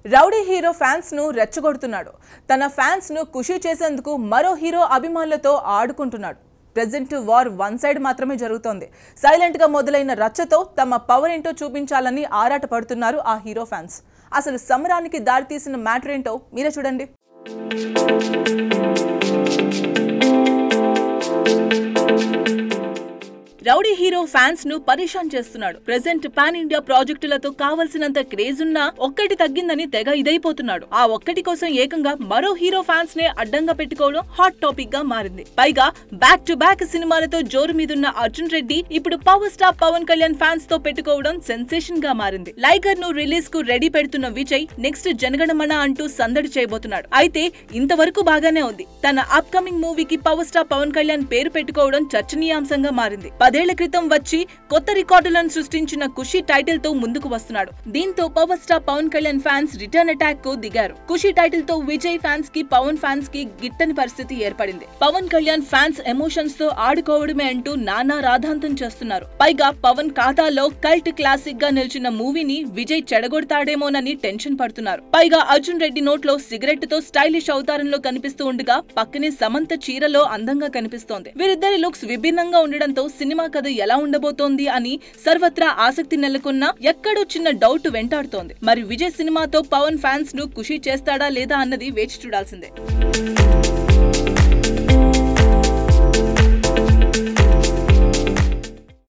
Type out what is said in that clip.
rowdy hero fans ను రెచ్చగొడుతున్నాడు తన fans ను ఖుషి చేసేందుకు మరో హీరో అభిమానులతో ఆడుకుంటున్నాడు ప్రెజెంట్ వార్ వన్ సైడ్ మాత్రమే జరుగుతోంది సైలెంట్ గా మొదలైన రచ్చతో తమ పవర్ ఏంటో చూపించాలని ఆరాట పడుతున్నారు ఆ హీరో ఫ్యాన్స్ అసలు సమరానికి దారితీసిన మ్యాటర్ ఏంటో మీరే చూడండి రౌడీ హీరో ఫ్యాన్స్ ను పరేషాన్ చేస్తున్నాడు ప్రెసెంట్ పాన్ ఇండియా ప్రాజెక్టులతో కావలసినంత క్రేజ్ ఉన్నా ఒక్కటి తగ్గిందని తెగ ఇదైపోతున్నాడు ఆ ఒక్కటి కోసం ఏకంగా మరో హీరో ఫ్యాన్స్ నే అడ్డంగా పెట్టుకోవడం హాట్ టాపిక్ గా మారింది పైగా బ్యాక్ టు బ్యాక్ సినిమాలతో జోరు మీదున్న అర్జున్ రెడ్డి ఇప్పుడు power star Pawan Kalyan fans తో పెట్టుకోవడం సెన్సేషన్ గా మారింది లైగర్ ను రిలీజ్ కు రెడీ పెడుతున్న విజయ్ నెక్స్ట్ జనగణమన అంటూ సందడి చేయబోతున్నాడు అయితే ఇంతవరకు బాగానే ఉంది తన అప్ కమింగ్ మూవీకి పవర్ స్టార్ పవన్ కళ్యాణ్ పేరు పెట్టుకోవడం చర్చనీయాంశంగా మారింది పదేళ్ల క్రితం వచ్చి కొత్త రికార్డులను సృష్టించిన ఖుషి టైటిల్ తో ముందుకు వస్తున్నాడు దీంతో power star Pawan Kalyan fans return attack కు దిగారు ఖుషి టైటిల్ తో విజయ్ ఫ్యాన్స్ కి పవన్ ఫ్యాన్స్ కి గిట్టని పరిస్థితి ఏర్పడింది పవన్ కళ్యాణ్ ఫ్యాన్స్ ఎమోషన్స్ తో ఆడుకోవడమే అంటూ నానా రాధాంతం చేస్తున్నారు పైగా పవన్ ఖాతాలో కల్ట్ క్లాసిక్ గా నిలిచిన మూవీని విజయ్ చెడగొడతాడేమోనని టెన్షన్ పడుతున్నారు పైగా అర్జున్ రెడ్డి నోట్లో సిగరెట్ తో స్టైలిష్ అవతారంలో కనిపిస్తూ ఉండగా పక్కనే సమంత చీరలో అందంగా కనిపిస్తోంది వీరిద్దరి లుక్స్ విభిన్నంగా ఉండడంతో సినిమా కథ ఎలా ఉండబోతోంది అని సర్వత్రా ఆసక్తి నెలకొన్నా ఎక్కడో చిన్న డౌట్ వెంటాడుతోంది మరి విజయ్ సినిమాతో పవన్ ఫ్యాన్స్ ను ఖుషి చేస్తాడా లేదా అన్నది వేచి చూడాల్సిందే